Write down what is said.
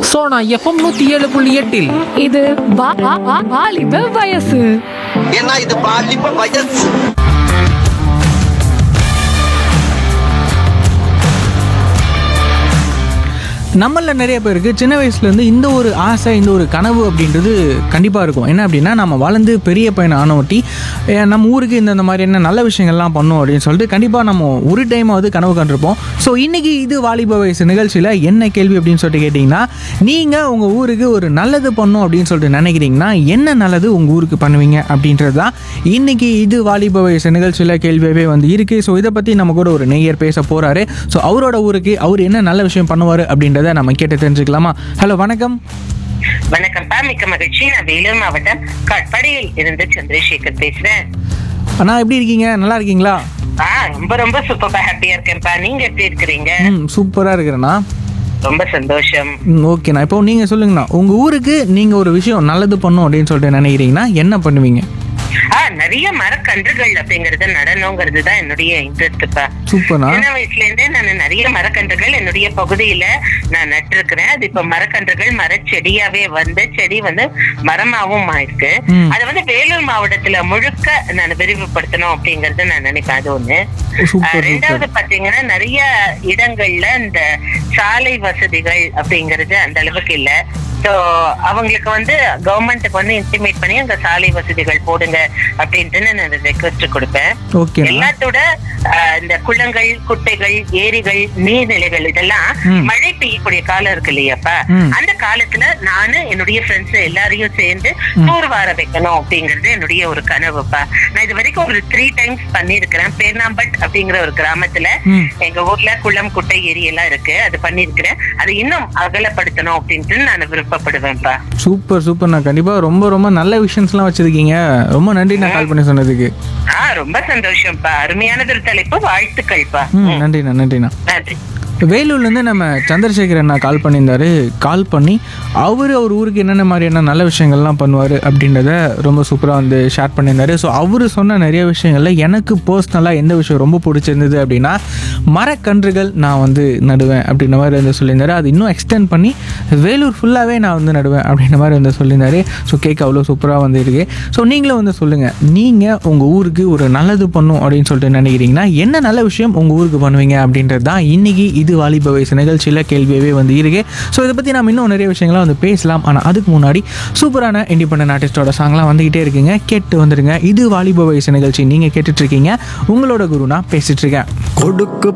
Sona FM நூத்தி ஏழு புள்ளி எட்டில் இது வா- வா- வா- வாலிப வயசு ஏன்னா இது பாலிப்ப வயசு நம்மள நிறைய பேருக்கு சின்ன வயசுலேருந்து இந்த ஒரு ஆசை இந்த ஒரு கனவு அப்படின்றது கண்டிப்பாக இருக்கும் என்ன அப்படின்னா நம்ம வளர்ந்து பெரிய பையனை ஆனவட்டி அஹ் நம்ம ஊருக்கு இந்த இந்த மாதிரி என்ன நல்ல விஷயங்கள்லாம் பண்ணோம் அப்படின்னு சொல்லிட்டு கண்டிப்பாக நம்ம ஒரு டைமாவது கனவு கண்டிருப்போம் ஸோ இன்றைக்கி இது வாலிப வயசு நிகழ்ச்சியில் என்ன கேள்வி அப்படின்னு சொல்லிட்டு கேட்டிங்கன்னா நீங்கள் உங்கள் ஊருக்கு ஒரு நல்லது பண்ணும் அப்படின்னு சொல்லிட்டு நினைக்கிறீங்கன்னா என்ன நல்லது உங்கள் ஊருக்கு பண்ணுவீங்க அப்படின்றது தான் இன்றைக்கி இது வாலிப வயசு நிகழ்ச்சியில் கேள்வியாகவே வந்து இருக்குது ஸோ இதை பற்றி நம்ம கூட ஒரு நெய்யர் பேச போகிறாரு ஸோ அவரோட ஊருக்கு அவர் என்ன நல்ல விஷயம் பண்ணுவார் அப்படின்றத நம்ம கேட்டு தெரிஞ்சுக்கலாமா ஹலோ வணக்கம் வணக்கம்ப்பா மிக்க மகிழ்ச்சி நான் வேலூர் மாவட்டம் காட்பாடியில் இருந்து சந்திரசேகர் பேசுறேன் அண்ணா எப்படி இருக்கீங்க நல்லா இருக்கீங்களா ஆ ரொம்ப ரொம்ப சூப்பரா ஹாப்பியா இருக்கேன்ப்பா நீங்க எப்படி இருக்கிறீங்க ம் சூப்பராக இருக்கிறேண்ணா ரொம்ப சந்தோஷம் ம் ஓகேண்ணா இப்போ நீங்கள் சொல்லுங்கண்ணா உங்கள் ஊருக்கு நீங்கள் ஒரு விஷயம் நல்லது பண்ணும் அப்படின்னு சொல்லிட்டு நினைக்கிறீங்கன்னா என்ன பண்ணுவீங்க ஆ நிறைய மரக்கன்றுகள் அப்படிங்கறது நடனங்கிறது தான் என்னுடைய இன்ட்ரெஸ்ட்ப்பா சூப்பர்ண்ணா சின்ன வயசுல இருந்தே நான் நிறைய மரக்கன்றுகள் என்னுடைய பகுதியில நான் நட்டிருக்கிறேன் அது இப்ப மரக்கன்றுகள் மரச்செடியாவே வந்து செடி வந்து மரமாவும் ஆயிருக்கு ம். அதை வந்து வேலூர் மாவட்டத்துல முழுக்க நான் விரிவுபடுத்தணும் அப்படிங்கறது நான் நினைப்பேன் அது ஒண்ணு சூப்பர், ஆஹ் சூப்பர். ரெண்டாவது பாத்தீங்கன்னா நிறைய இடங்கள்ல இந்த சாலை வசதிகள் அப்படிங்கறது அந்த அளவுக்கு இல்ல சோ அவங்களுக்கு வந்து கவர்மெண்ட்டுக்கு வந்து இன்டிமேட் பண்ணி அங்க சாலை வசதிகள் போடுங்க அப்படின்ட்டு நான் ரெக்வஸ்ட் கொடுப்பேன் ஓகேண்ணா எல்லாத்தோட ஆஹ், இந்த குளங்கள் குட்டைகள் ஏரிகள் நீர்நிலைகள் இதெல்லாம் ம். மழை பெய்யக்கூடிய காலம் இருக்கு இல்லையாப்பா ம். அந்த காலத்துல நானு என்னுடைய ஃப்ரெண்ட்ஸ் எல்லாரையும் சேர்ந்து டூர் வர வைக்கணும் அப்படிங்கறது என்னுடைய ஒரு கனவுப்பா நான் இது வரைக்கும் ஒரு த்ரீ டைம்ஸ் பண்ணிருக்கிறேன் பேர்னாம்பட் அப்படிங்கிற ஒரு கிராமத்துல ம். எங்க ஊர்ல குளம் குட்டை ஏரி எல்லாம் இருக்கு அது பண்ணிருக்கிறேன் அது இன்னும் அகலப்படுத்தணும் அப்படின்ட்டு நான் விருப்பப்படுவேன்ப்பா சூப்பர் சூப்பர்ண்ணா கண்டிப்பாக ரொம்ப ரொம்ப நல்ல விஷயம்ஸ்லாம் வச்சுருக்கீங்க ரொம்ப நன்றி நான் கால் பண்ணி சொன்னதுக்கு ஆஹ் ரொம்ப சந்தோஷம்ப்பா அருமையானது ஒரு தலைப்பு வாழ்த்துக்கள்ப்பா ம் நன்றிண்ணா நன்றிண்ணா நன்றி வேலூர்லேருந்து நம்ம சந்திரசேகர் அண்ணா கால் பண்ணியிருந்தாரு கால் பண்ணி அவர் அவர் ஊருக்கு என்னென்ன மாதிரியான நல்ல விஷயங்கள்லாம் பண்ணுவார் அப்படின்றத ரொம்ப சூப்பராக வந்து ஷேர் பண்ணியிருந்தாரு ஸோ அவர் சொன்ன நிறைய விஷயங்களில் எனக்கு பர்சனலாக எந்த விஷயம் ரொம்ப பிடிச்சிருந்தது அப்படின்னா மரக்கன்றுகள் நான் வந்து நடுவேன் அப்படின்ற மாதிரி வந்து சொல்லியிருந்தாரு அது இன்னும் எக்ஸ்டெண்ட் பண்ணி வேலூர் ஃபுல்லாகவே நான் வந்து நடுவேன் அப்படின்ற மாதிரி வந்து சொல்லியிருந்தாரு ஸோ கேட்க அவ்வளோ சூப்பராக வந்து இருக்கு ஸோ நீங்களும் வந்து சொல்லுங்கள் நீங்கள் உங்கள் ஊருக்கு ஒரு நல்லது பண்ணும் அப்படின்னு சொல்லிட்டு நினைக்கிறீங்கன்னா என்ன நல்ல விஷயம் உங்கள் ஊருக்கு பண்ணுவீங்க அப்படின்றது தான் இன்னைக்கு இது வாலிப வயசு நிகழ்ச்சியில் கேள்வியவே வந்து இருக்கு ஸோ இதை பற்றி நம்ம இன்னும் நிறைய விஷயங்கள்லாம் வந்து பேசலாம் ஆனால் அதுக்கு முன்னாடி சூப்பரான இண்டிபெண்டன்ட் ஆர்டிஸ்டோட சாங்லாம் வந்துக்கிட்டே இருக்குங்க கேட்டு வந்துருங்க இது வாலிப வயசு நிகழ்ச்சி நீங்கள் கேட்டுட்ருக்கீங்க உங்களோட குரு நான் பேசிகிட்ருக்கேன் கொடுக்கு